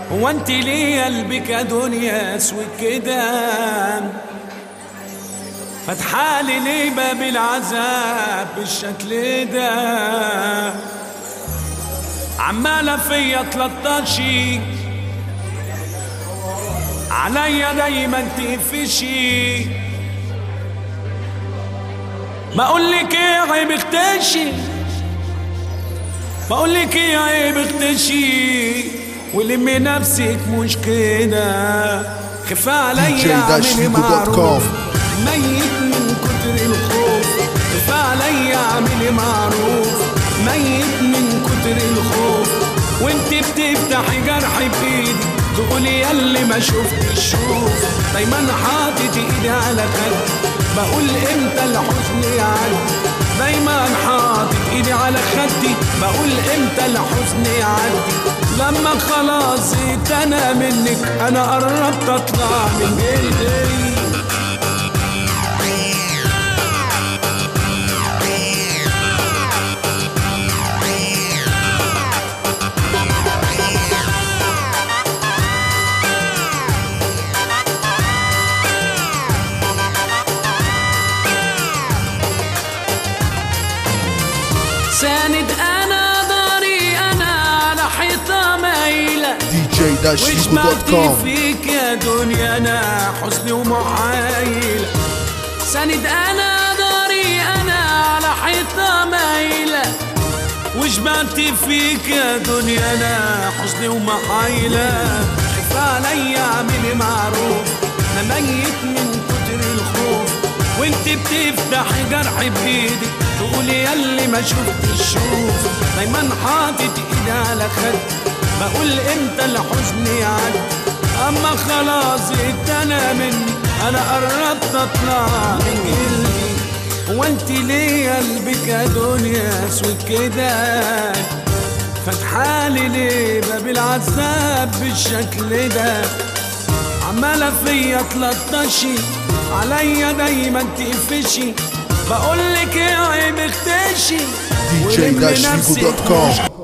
هو انت ليه قلبك يا دنيا اسود كده فتحالي ليه باب العذاب بالشكل ده عمالة فيا تلطشي عليا دايما تقفشي بقولك ايه عيب اختشي بقولك ايه عيب اختشي ولمي نفسك مش كده خف عليا اعملي معروف ميت من كتر الخوف خف عليا اعملي معروف ميت من كتر الخوف وانت بتفتحي جرحي بايدي تقولي ياللي ما شفتش شوف دايما حاطط ايدي على خدي بقول امتى الحزن يعدي دايما حاطط ايدي على خدي بقول امتى الحزن يعدي لما خلاص زيت انا منك انا قربت اطلع من جلدي ساند انا ضاري انا على حيطه مايله دي جي داش وش فيجو دوت بغتي كوم فيك يا دنيا انا حزني ومحايل ساند انا ضاري انا على حيطه مايله وش بغتي فيك يا دنيا انا حزني ومحايله خف عليا اعملي معروف انا ميت من كتر الخوف وانت بتفتحي جرحي بايدك تقولي ياللي ما شفتش شوف دايما حاطط ايدي على خدي بقول امتى الحزن يعدي اما خلاص زهقت انا مني انا قربت اطلع من جلدي هو انت ليه قلبك يا دنيا اسود كده فتحالي ليه باب العذاب بالشكل ده عمالة فيا تلطشي عليا دايما تقفشي بقولك ايه عيب اختشي دي جي ولمي داش فيجو نفسك دوت كوم